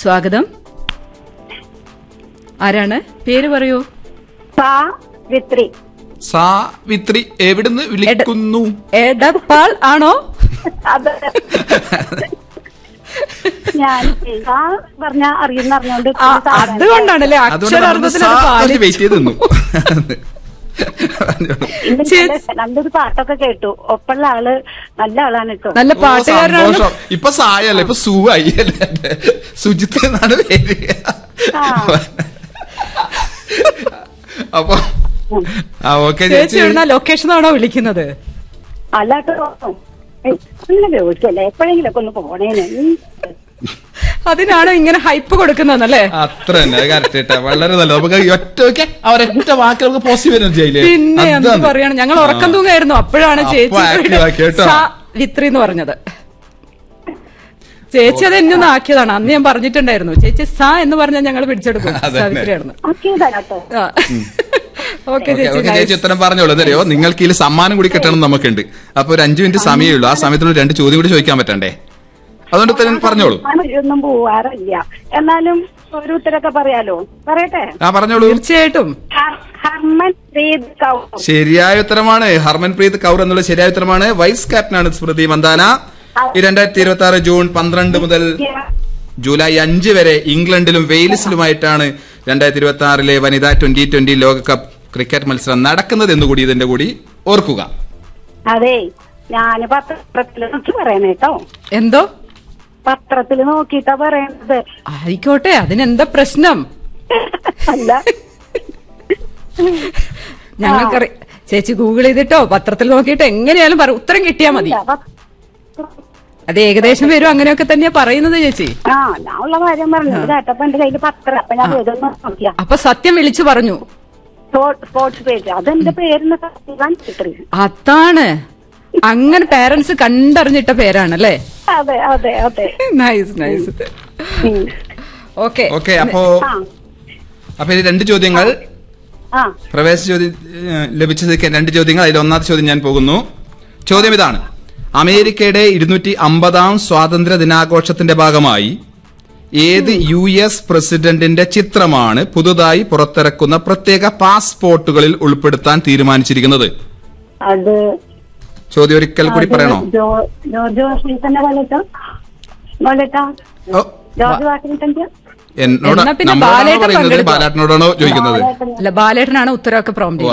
സ്വാഗതം ആരാണ് പേര് പറയൂ സാവിത്രി സാവിത്രി എവിടുന്ന് വിളിക്കുന്നു എടപ്പാൾ ആണോ അത് ഞാൻ സാ പറഞ്ഞ അറിയുന്ന അറിഞ്ഞോണ്ട് ആ, അതുകൊണ്ടാണല്ലേ അതുകൊണ്ട് അക്ഷരാർത്ഥത്തിൽ അത് സാ പാലിച്ചു. വെയിറ്റ് ചെയ്ത് നിന്നു ഇന്ന് ചേച്ചി- നല്ല- നല്ലൊരു പാട്ടൊക്കെ കേട്ടു ഒപ്പുള്ള ആള് നല്ല ആളാണ് കേട്ടോ നല്ല ഓ, പാട്ടുകാരനാണ് സന്തോഷം. ഇപ്പൊ സായല്ല ഇപ്പൊ സുവായി അല്ലേ സുജിത്ത് എന്നാണ് പേര് ആ. അപ്പൊ ആ ഓക്കെ ചേച്ചി ചേച്ചി എവിടുന്ന ലൊക്കേഷൻ ആണോ വിളിക്കുന്നത് അല്ലാട്ടോ ഏയ്, അങ്ങനെ ചോദിക്കല്ലേ എപ്പോഴെങ്കിലും ഒക്കെ ഒന്ന് പോണേന് ഉം. അതിനാണോ ഇങ്ങനെ ഹൈപ്പ് കൊടുക്കുന്നതല്ലേ അത്ര തന്നെ കറക്റ്റ് കേട്ടാ വളരെ നല്ല നമുക്ക് ഒറ്റ ഒക്കെ അവരൊറ്റ വാക്ക് നമുക്ക് പോസിറ്റീവ് എനർജി ആയില്ലേ പിന്നെ എന്ത് അതാണ്. പറയണം ഞങ്ങൾ ഉറക്കം ആ. തൂങ്ങായിരുന്നു അപ്പോഴാണ് അപ്പൊ ചേച്ചി active ആക്കി കേട്ടോ. സാ വിത്രി എന്ന് പറഞ്ഞത് ചേച്ചി അത് എന്നെ ഒന്ന് ആക്കിയതാണ് അന്ന് ഞാൻ പറഞ്ഞിട്ടുണ്ടായിരുന്നു ചേച്ചി സാ എന്ന് പറഞ്ഞാൽ ഞങ്ങൾ പിടിച്ചെടുക്കും അതന്നെ. സാവിത്രിയായിരുന്നു ആക്കിയതാ കേട്ടോ ഓക്കെ ഓക്കെ, ചേച്ചി ഓക്കെ, ചേച്ചി nice. ഉത്തരം പറഞ്ഞോളൂ എന്തറിയോ നിങ്ങൾക്ക് ഇതിൽ സമ്മാനം കൂടി കിട്ടണം എന്ന് നമുക്കുണ്ട് അപ്പൊ ഒരു അഞ്ചു മിനിറ്റ് സമയമേ ഉള്ളൂ ആ സമയത്തുള്ള രണ്ട് ചോദ്യം കൂടി ചോദിക്കാൻ പറ്റണ്ടേ അതുകൊണ്ട് ഉത്തരം പറഞ്ഞോളൂ ഒന്നും പോവാറില്ല എന്നാലും ഒരു ഉത്തരൊക്കെ പറയാലോ പറയട്ടെ ആ പറഞ്ഞോളൂ തീർച്ചയായിട്ടും ഹർ- ഹർമൻ പ്രീത് കൗർ ശരിയായ ഉത്തരമാണ് ഹർമൻപ്രീത് കൗർ എന്നുള്ള ശരിയായ ഉത്തരമാണ് വൈസ് ക്യാപ്റ്റനാണ് സ്മൃതി മന്ദാന ഈ രണ്ടായിരത്തി ഇരുപത്തി ആറ് ജൂൺ പന്ത്രണ്ട് മുതൽ ജൂലൈ അഞ്ച് വരെ ഇംഗ്ലണ്ടിലും വെയിൽസിലുമായിട്ടാണ് രണ്ടായിരത്തി ഇരുപത്തി ആറിലെ വനിതാ ട്വന്റി ട്വന്റി ലോകകപ്പ് ക്രിക്കറ്റ് മത്സരം നടക്കുന്നത് എന്നുകൂടി ഇതിന്റെ കൂടി ഓർക്കുക അതെ ഞാന് പത്രത്തില് നോക്കി പറയണേ കേട്ടോ എന്തോ പത്രത്തില് നോക്കിയിട്ടാ പറയണത് ആയിക്കോട്ടെ അതിനെന്താ പ്രശ്നം അല്ല ഞങ്ങൾക്കറി ചേച്ചി ഗൂഗിൾ ചെയ്തിട്ടോ പത്രത്തിൽ നോക്കിയിട്ട് എങ്ങനെയാലും പറ ഉത്തരം കിട്ടിയാ മതി ഇല്ല, പത്ര- അത് ഏകദേശം വരും അങ്ങനെയൊക്കെ തന്നെയാ പറയുന്നത് ചേച്ചി ആ ഞാൻ ഉള്ള കാര്യം പറഞ്ഞു കേട്ടപ്പോ എന്റെ കയ്യില് പത്രം അപ്പൊ ഞാൻ ഇതൊന്ന് നോക്കിയ അപ്പൊ സത്യം വിളിച്ചു പറഞ്ഞു സ്പോർട്സ് പേജ് അതെന്റെ പേരിന് കാണിച്ചിട്ട് അതാണ് അങ്ങനെ പേരൻസ് കണ്ടറിഞ്ഞിട്ട പേരാണല്ലേ അതെ അതെ അതെ നൈസ് നൈസ് ഉം. ഓക്കെ ഓക്കെ അപ്പോ ആ അപ്പൊ ഈ രണ്ട് ചോദ്യങ്ങൾ ആ പ്രവേശ ചോദ്യം ഏഹ്, ലഭിച്ചത് രണ്ട് ചോദ്യങ്ങൾ അതിൽ ഒന്നാമത്തെ ചോദ്യം ഞാൻ പോകുന്നു ചോദ്യം ഇതാണ് അമേരിക്കയുടെ ഇരുന്നൂറ്റി അമ്പതാം സ്വാതന്ത്ര്യ ദിനാഘോഷത്തിന്റെ ഭാഗമായി ഏത് യു എസ് പ്രസിഡന്റിന്റെ ചിത്രമാണ് പുതുതായി പുറത്തിറക്കുന്ന പ്രത്യേക പാസ്പോർട്ടുകളിൽ ഉൾപ്പെടുത്താൻ തീരുമാനിച്ചിരിക്കുന്നത് അത് ചോദ്യം ഒരിക്കൽ കൂടി പറയണോ ജോ- ജോർജ് വാഷിംഗ്ടന്റെ കൊല്ലട്ടോ കൊല്ലട്ടോ ഓ, ജോർജ് വാഷിംഗ്ടന്റെ എന്നോട് എന്നാ പിന്നെ നമ്മളോടാണോ ബാലേട്ടൻ പറയുന്നത് പങ്കെടുത്തോ? ബാലാട്ടിനോടാണോ ചോദിക്കുന്നത് അല്ല ബാലേട്ടനാണ് ഉത്തരവൊക്കെ പ്രോംപ്റ്റ്